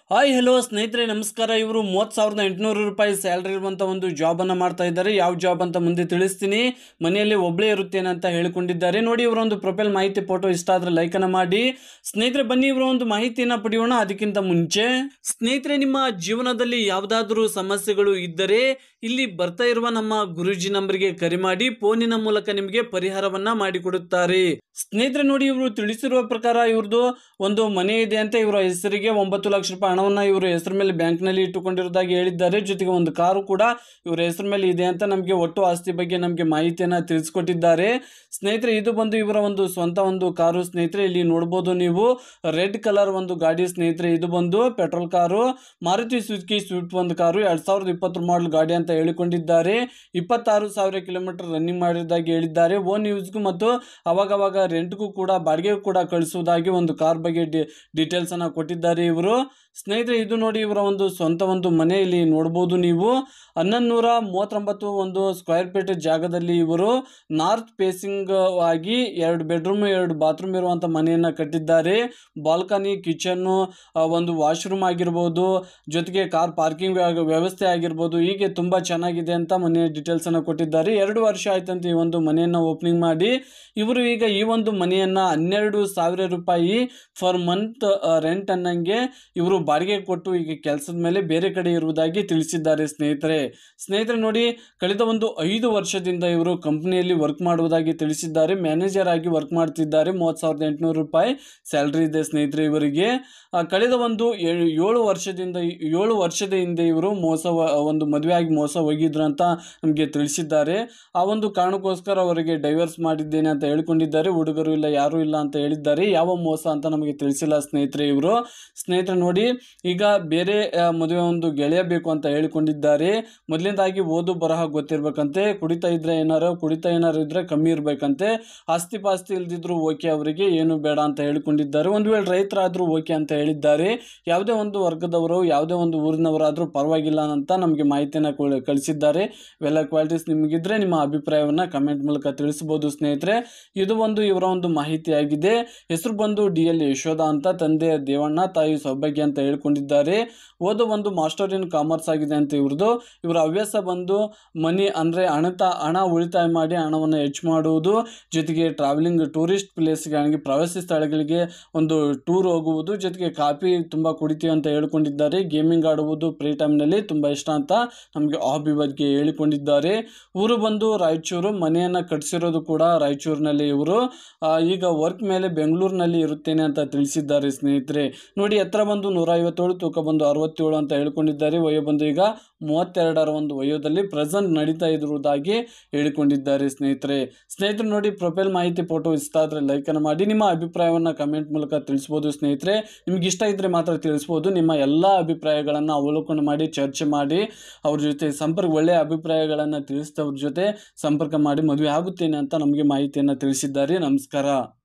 hi hello ಸ್ನೇಹಿತರೆ ನಮಸ್ಕಾರ ಇವರು ಮೂವತ್ತು ಸಾವಿರದ ಎಂಟುನೂರು ರೂಪಾಯಿ ಸ್ಯಾಲ್ರಿ ಇರುವಂಥ ಒಂದು ಜಾಬನ್ನು ಮಾಡ್ತಾ ಇದ್ದಾರೆ ಯಾವ ಜಾಬ್ ಅಂತ ಮುಂದೆ ತಿಳಿಸ್ತೀನಿ ಮನೆಯಲ್ಲಿ ಒಬ್ಬಳೇ ಇರುತ್ತೇನೆ ಅಂತ ಹೇಳಿಕೊಂಡಿದ್ದಾರೆ ನೋಡಿ ಇವರ ಒಂದು ಪ್ರೊಫೈಲ್ ಮಾಹಿತಿ ಫೋಟೋ ಇಷ್ಟ ಆದರೆ ಲೈಕನ್ನು ಮಾಡಿ ಸ್ನೇಹಿತರೆ ಬನ್ನಿ ಇವರ ಒಂದು ಮಾಹಿತಿಯನ್ನು ಪಡೆಯೋಣ ಅದಕ್ಕಿಂತ ಮುಂಚೆ ಸ್ನೇಹಿತರೆ ನಿಮ್ಮ ಜೀವನದಲ್ಲಿ ಯಾವುದಾದ್ರೂ ಸಮಸ್ಯೆಗಳು ಇದ್ದರೆ ಇಲ್ಲಿ ಬರ್ತಾ ಇರುವ ನಮ್ಮ ಗುರುಜಿ ನಂಬರ್ಗೆ ಕರೆ ಮಾಡಿ ಫೋನಿನ ಮೂಲಕ ನಿಮಗೆ ಪರಿಹಾರವನ್ನ ಮಾಡಿಕೊಡುತ್ತಾರೆ ಸ್ನೇಹಿತರೆ ನೋಡಿ ಇವರು ತಿಳಿಸಿರುವ ಪ್ರಕಾರ ಇವ್ರದ್ದು ಒಂದು ಮನೆ ಇದೆ ಅಂತ ಇವರ ಹೆಸರಿಗೆ ಒಂಬತ್ತು ಲಕ್ಷ ರೂಪಾಯಿ ಹಣವನ್ನ ಇವರು ಹೆಸರ ಮೇಲೆ ಬ್ಯಾಂಕ್ನಲ್ಲಿ ಇಟ್ಟುಕೊಂಡಿರೋದಾಗಿ ಹೇಳಿದ್ದಾರೆ ಜೊತೆಗೆ ಒಂದು ಕಾರು ಕೂಡ ಇವರ ಹೆಸರ ಮೇಲೆ ಇದೆ ಅಂತ ನಮಗೆ ಒಟ್ಟು ಆಸ್ತಿ ಬಗ್ಗೆ ನಮಗೆ ಮಾಹಿತಿಯನ್ನು ತಿಳಿಸ್ಕೊಟ್ಟಿದ್ದಾರೆ ಸ್ನೇಹಿತರೆ ಇದು ಬಂದು ಇವರ ಒಂದು ಸ್ವಂತ ಒಂದು ಕಾರು ಸ್ನೇಹಿತರೆ ಇಲ್ಲಿ ನೋಡ್ಬೋದು ನೀವು ರೆಡ್ ಕಲರ್ ಒಂದು ಗಾಡಿ ಸ್ನೇಹಿತರೆ ಇದು ಬಂದು petrol car Maruti Suzuki swift ಒಂದು ಕಾರು ಎರಡು ಸಾವಿರದ ಇಪ್ಪತ್ತರ ಮಾಡಲ್ ಗಾಡಿ ಅಂತ ಹೇಳಿಕೊಂಡಿದ್ದಾರೆ ಇಪ್ಪತ್ತಾರು ಸಾವಿರ ಕಿಲೋಮೀಟರ್ ರನ್ನಿಂಗ್ ಮಾಡಿರೋದಾಗಿ ಹೇಳಿದ್ದಾರೆ ಓನ್ ಯೂಸ್ಗೂ ಮತ್ತು ಅವಾಗವಾಗ ರೆಂಟ್ಗೂ ಕೂಡ ಬಾಡಿಗೆಗೂ ಕೂಡ ಕಳಿಸುವುದಾಗಿ ಒಂದು ಕಾರ್ ಬಗ್ಗೆ ಡಿ ಡೀಟೇಲ್ಸನ್ನು ಕೊಟ್ಟಿದ್ದಾರೆ ಇವರು ಸ್ನೇಹಿತರೆ ಇದು ನೋಡಿ ಇವರ ಒಂದು ಸ್ವಂತ ಒಂದು ಮನೆ ಇಲ್ಲಿ ನೋಡ್ಬೋದು ನೀವು ಹನ್ನೊಂದು ನೂರ ಮೂವತ್ತೊಂಬತ್ತು ಒಂದು ಸ್ಕ್ವೇರ್ ಫೀಟ್ ಜಾಗದಲ್ಲಿ ಇವರು ನಾರ್ತ್ ಫೇಸಿಂಗ್ ಆಗಿ ಎರಡು ಬೆಡ್ರೂಮ್ ಎರಡು ಬಾತ್ರೂಮ್ ಇರುವಂಥ ಮನೆಯನ್ನು ಕಟ್ಟಿದ್ದಾರೆ ಬಾಲ್ಕನಿ ಕಿಚನ್ನು ಒಂದು ವಾಶ್ರೂಮ್ ಆಗಿರ್ಬೋದು ಜೊತೆಗೆ ಕಾರ್ ಪಾರ್ಕಿಂಗ್ ವ್ಯವಸ್ಥೆ ಆಗಿರ್ಬೋದು ಹೀಗೆ ತುಂಬ ಚೆನ್ನಾಗಿದೆ ಅಂತ ಮನೆಯ ಡೀಟೇಲ್ಸನ್ನು ಕೊಟ್ಟಿದ್ದಾರೆ ಎರಡು ವರ್ಷ ಆಯ್ತಂತೆ ಈ ಒಂದು ಮನೆಯನ್ನು ಓಪನಿಂಗ್ ಮಾಡಿ ಇವರು ಈಗ ಈ ಒಂದು ಮನೆಯನ್ನು ಹನ್ನೆರಡು ಸಾವಿರ ರೂಪಾಯಿ ಫರ್ ಮಂತ್ ರೆಂಟ್ ಅನ್ನಂಗೆ ಇವರು ಬಾಡಿಗೆ ಕೊಟ್ಟು ಈಗ ಕೆಲಸದ ಮೇಲೆ ಬೇರೆ ಕಡೆ ಇರುವುದಾಗಿ ತಿಳಿಸಿದ್ದಾರೆ ಸ್ನೇಹಿತರೆ ಸ್ನೇಹಿತರೆ ನೋಡಿ ಕಳೆದ ಒಂದು ಐದು ವರ್ಷದಿಂದ ಇವರು ಕಂಪ್ನಿಯಲ್ಲಿ ವರ್ಕ್ ಮಾಡುವುದಾಗಿ ತಿಳಿಸಿದ್ದಾರೆ ಮ್ಯಾನೇಜರ್ ಆಗಿ ವರ್ಕ್ ಮಾಡ್ತಿದ್ದಾರೆ ಮೂವತ್ತು ಸಾವಿರದ ಎಂಟುನೂರು ರೂಪಾಯಿ ಸ್ಯಾಲ್ರಿ ಇದೆ ಸ್ನೇಹಿತರೆ ಇವರಿಗೆ ಆ, ಕಳೆದ ಒಂದು ಏ- ಏಳು ವರ್ಷದಿಂದ ಏಳು ವರ್ಷದ ಹಿಂದೆ ಇವರು ಮೋಸ ವ- ಒಂದು ಮದುವೆ ಆಗಿ ಮೋಸ ಹೋಗಿದ್ರು ಅಂತ ನಮಗೆ ತಿಳಿಸಿದ್ದಾರೆ ಆ ಒಂದು ಕಾರಣಕ್ಕೋಸ್ಕರ ಅವರಿಗೆ ಡೈವರ್ಸ್ ಮಾಡಿದ್ದೇನೆ ಅಂತ ಹೇಳ್ಕೊಂಡಿದ್ದಾರೆ ಹುಡುಗರು ಇಲ್ಲ ಯಾರೂ ಇಲ್ಲ ಅಂತ ಹೇಳಿದ್ದಾರೆ ಯಾವ ಮೋಸ ಅಂತ ನಮಗೆ ತಿಳಿಸಿಲ್ಲ ಸ್ನೇಹಿತರೆ ಇವರು ಸ್ನೇಹಿತರೆ ನೋಡಿ ಈಗ ಬೇರೆ ಆ, ಮದುವೆ ಒಂದು ಗೆಳೆಯ ಬೇಕು ಅಂತ ಹೇಳಿಕೊಂಡಿದ್ದಾರೆ ಮೊದಲನೇದಾಗಿ ಓದು ಬರಹ ಗೊತ್ತಿರ್ಬೇಕಂತೆ ಕುಡಿತಾ ಇದ್ರೆ ಏನಾರು ಕುಡಿತಾ ಏನಾರು ಇದ್ರೆ ಕಮ್ಮಿ ಇರಬೇಕಂತೆ ಆಸ್ತಿ ಪಾಸ್ತಿ ಇಲ್ದಿದ್ರು ಓಕೆ ಅವರಿಗೆ ಏನು ಬೇಡ ಅಂತ ಹೇಳಿಕೊಂಡಿದ್ದಾರೆ ಒಂದು ವೇಳೆ ರೈತರಾದರೂ ಓಕೆ ಅಂತ ಹೇಳಿದ್ದಾರೆ ಯಾವುದೇ ಒಂದು ವರ್ಗದವರು ಯಾವುದೇ ಒಂದು ಊರಿನವರಾದರೂ ಪರವಾಗಿಲ್ಲ ಅಂತ ನಮಗೆ ಮಾಹಿತಿಯನ್ನು ಕೊಳ- ಕಳಿಸಿದ್ದಾರೆ ಇವೆಲ್ಲ ಕ್ವಾಲಿಟೀಸ್ ನಿಮಗಿದ್ರೆ ನಿಮ್ಮ ಅಭಿಪ್ರಾಯವನ್ನು ಕಮೆಂಟ್ ಮೂಲಕ ತಿಳಿಸ್ಬೋದು ಸ್ನೇಹಿತರೆ ಇದು ಒಂದು ಇವರ ಒಂದು ಮಾಹಿತಿಯಾಗಿದೆ ಹೆಸರು ಬಂದು ಡಿ ಎಲ್ ಯಶೋಧ ಅಂತ ತಂದೆ ದೇವಣ್ಣ ತಾಯಿ ಸೌಭಾಗ್ಯ ಅಂತ ಹೇಳ್ಕೊಂಡಿದ್ದಾರೆ ಓದು ಒಂದು ಮಾಸ್ಟರ್ ಇನ್ ಕಾಮರ್ಸ್ ಆಗಿದೆ ಅಂತ ಇವ್ರದ್ದು ಇವರ ಹವ್ಯಾಸ ಬಂದು ಮನಿ ಅಂದರೆ ಹಣತ ಹಣ ಉಳಿತಾಯ ಮಾಡಿ ಹಣವನ್ನು ಹೆಚ್ಚು ಮಾಡುವುದು ಜೊತೆಗೆ ಟ್ರಾವೆಲಿಂಗ್ ಟೂರಿಸ್ಟ್ ಪ್ಲೇಸ್ಗಳಿಗೆ ಪ್ರವಾಸಿ ಸ್ಥಳಗಳಿಗೆ ಒಂದು ಟೂರ್ ಹೋಗುವುದು ಜೊತೆಗೆ ಕಾಫಿ ತುಂಬ ಕುಡಿತೀವಿ ಅಂತ ಹೇಳ್ಕೊಂಡಿದ್ದಾರೆ ಗೇಮಿಂಗ್ ಆಡುವುದು ಫ್ರೀ ಟೈಮ್ನಲ್ಲಿ ತುಂಬ ಇಷ್ಟ ಅಂತ ನಮಗೆ ಹಾಬಿ ಬಗ್ಗೆ ಹೇಳಿಕೊಂಡಿದ್ದಾರೆ ಊರು ಬಂದು ರಾಯಚೂರು ಮನೆಯನ್ನು ಕಟ್ಟಿಸಿರೋದು ಕೂಡ ರಾಯಚೂರಿನಲ್ಲಿ ಇವರು ಆ, ಈಗ ವರ್ಕ್ ಮೇಲೆ ಬೆಂಗಳೂರಿನಲ್ಲಿ ಇರುತ್ತೇನೆ ಅಂತ ತಿಳಿಸಿದ್ದಾರೆ ಸ್ನೇಹಿತರೆ ನೋಡಿ ಎತ್ತರ ಬಂದು ನೂರ ಐವತ್ತೇಳು ತೂಕ ಬಂದು ಅರವತ್ತೇಳು ಅಂತ ಹೇಳ್ಕೊಂಡಿದ್ದಾರೆ ವಯೋ ಬಂದು ಈಗ ಮೂವತ್ತೆರಡರ ಒಂದು ವಯೋದಲ್ಲಿ ಪ್ರೆಸೆಂಟ್ ನಡೀತಾ ಇರುವುದಾಗಿ ಹೇಳಿಕೊಂಡಿದ್ದಾರೆ ಸ್ನೇಹಿತರೆ ಸ್ನೇಹಿತರು ನೋಡಿ ಪ್ರೊಫೈಲ್ ಮಾಹಿತಿ ಫೋಟೋ ಇಷ್ಟ ಆದರೆ ಲೈಕನ್ನು ಮಾಡಿ ನಿಮ್ಮ ಅಭಿಪ್ರಾಯವನ್ನು ಕಮೆಂಟ್ ಮೂಲಕ ತಿಳಿಸ್ಬೋದು ಸ್ನೇಹಿತರೆ ನಿಮ್ಗೆ ಇಷ್ಟ ಇದ್ದರೆ ಮಾತ್ರ ತಿಳಿಸ್ಬೋದು ನಿಮ್ಮ ಎಲ್ಲ ಅಭಿಪ್ರಾಯಗಳನ್ನು ಅವಲೋಕನ ಮಾಡಿ ಚರ್ಚೆ ಮಾಡಿ ಅವ್ರ ಜೊತೆ ಸಂಪರ್ಕ ಒಳ್ಳೆಯ ಅಭಿಪ್ರಾಯಗಳನ್ನು ತಿಳಿಸಿದವ್ರ ಜೊತೆ ಸಂಪರ್ಕ ಮಾಡಿ ಮದುವೆ ಆಗುತ್ತೇನೆ ಅಂತ ನಮಗೆ ಮಾಹಿತಿಯನ್ನು ತಿಳಿಸಿದ್ದಾರೆ ನಮಸ್ಕಾರ